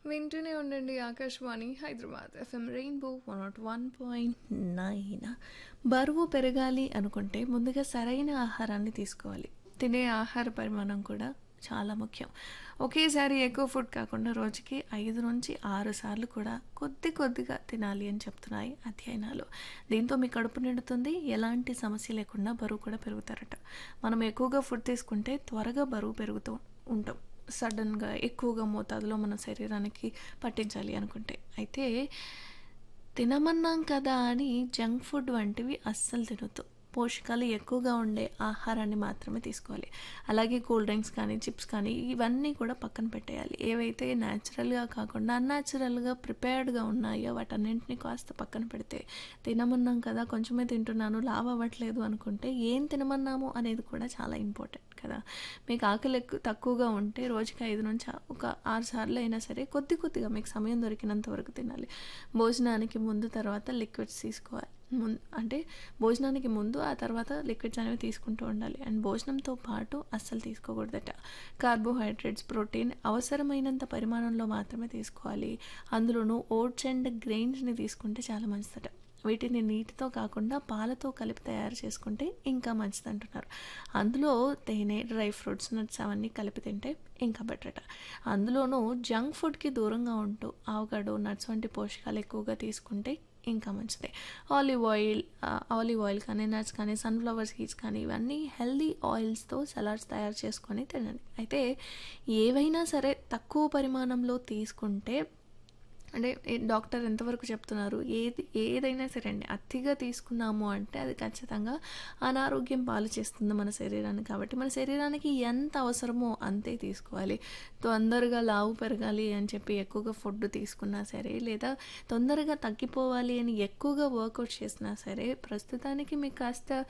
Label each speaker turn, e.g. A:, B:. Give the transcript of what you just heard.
A: వింటూనే ఉండండి Akashvani Hyderabad FM rainbow one nought one point nine బరువు పెరగాలి అనుకుంటే ముందుగా సరైన ఆహారాన్ని తీసుకోవాలి తినే ఆహార పరిమాణం కూడా చాలా ముఖ్యం ఒకేసారి ఎక్కువ ఫుడ్ కాకుండా రోజుకి ఐదు నుంచి ఆరు సార్లు కూడా కొద్ది కొద్దిగా తినాలి అని చెప్తున్నాయి అధ్యయనాలు దీంతో మీ కడుపు నిండుతుంది ఎలాంటి సమస్య లేకుండా బరువు కూడా పెరుగుతారట మనం ఎక్కువగా ఫుడ్ తీసుకుంటే త్వరగా బరువు పెరుగుతూ ఉంటాం సడన్గా ఎక్కువగా మోతాదులో మన శరీరానికి పట్టించాలి అనుకుంటే అయితే తినమన్నాం కదా అని జంక్ ఫుడ్ వంటివి అస్సలు తినొద్దు పోషకాలు ఎక్కువగా ఉండే ఆహారాన్ని మాత్రమే తీసుకోవాలి అలాగే కూల్ డ్రింక్స్ కానీ చిప్స్ కానీ ఇవన్నీ కూడా పక్కన పెట్టేయాలి ఏవైతే న్యాచురల్గా కాకుండా అన్యాచురల్గా ప్రిపేర్డ్గా ఉన్నాయో వాటన్నింటినీ కాస్త పక్కన పెడితే తినమన్నాం కదా కొంచెమే తింటున్నాను లావ్ అవ్వట్లేదు అనుకుంటే ఏం తినమన్నాము అనేది కూడా చాలా ఇంపార్టెంట్ కదా మీకు ఆకలి ఎక్కువ తక్కువగా ఉంటే రోజుకి ఐదు నుంచి ఒక ఆరు సార్లు అయినా సరే కొద్ది కొద్దిగా మీకు సమయం దొరికినంత వరకు తినాలి భోజనానికి ముందు తర్వాత లిక్విడ్స్ తీసుకోవాలి ముందు అంటే భోజనానికి ముందు ఆ తర్వాత లిక్విడ్స్ అనేవి తీసుకుంటూ ఉండాలి అండ్ భోజనంతో పాటు అస్సలు తీసుకోకూడదట కార్బోహైడ్రేట్స్ ప్రోటీన్ అవసరమైనంత పరిమాణంలో మాత్రమే తీసుకోవాలి అందులోనూ ఓట్స్ అండ్ గ్రెయిన్స్ని తీసుకుంటే చాలా మంచిదట వీటిని నీటితో కాకుండా పాలతో కలిపి తయారు చేసుకుంటే ఇంకా మంచిది అంటున్నారు అందులో తేనె డ్రై ఫ్రూట్స్ నట్స్ అవన్నీ కలిపి తింటే ఇంకా బెటర్ అట అందులోనూ జంక్ ఫుడ్కి దూరంగా ఉంటూ ఆవకాడో నట్స్ వంటి పోషకాలు ఎక్కువగా తీసుకుంటే ఇంకా మంచిది ఆలివ్ ఆయిల్ ఆలివ్ ఆయిల్ కానీ నట్స్ కానీ సన్ఫ్లవర్ సీడ్స్ కానీ ఇవన్నీ హెల్దీ ఆయిల్స్తో సలాడ్స్ తయారు చేసుకొని తినండి అయితే ఏవైనా సరే తక్కువ పరిమాణంలో తీసుకుంటే అంటే డాక్టర్ ఎంతవరకు చెప్తున్నారు ఏది ఏదైనా సరే అండి అతిగా తీసుకున్నాము అంటే అది ఖచ్చితంగా అనారోగ్యం పాలు చేస్తుంది మన శరీరాన్ని కాబట్టి మన శరీరానికి ఎంత అవసరమో అంతే తీసుకోవాలి తొందరగా లావు పెరగాలి అని చెప్పి ఎక్కువగా ఫుడ్ తీసుకున్నా సరే లేదా తొందరగా తగ్గిపోవాలి అని ఎక్కువగా వర్కౌట్ చేసినా సరే ప్రస్తుతానికి మీకు కాస్త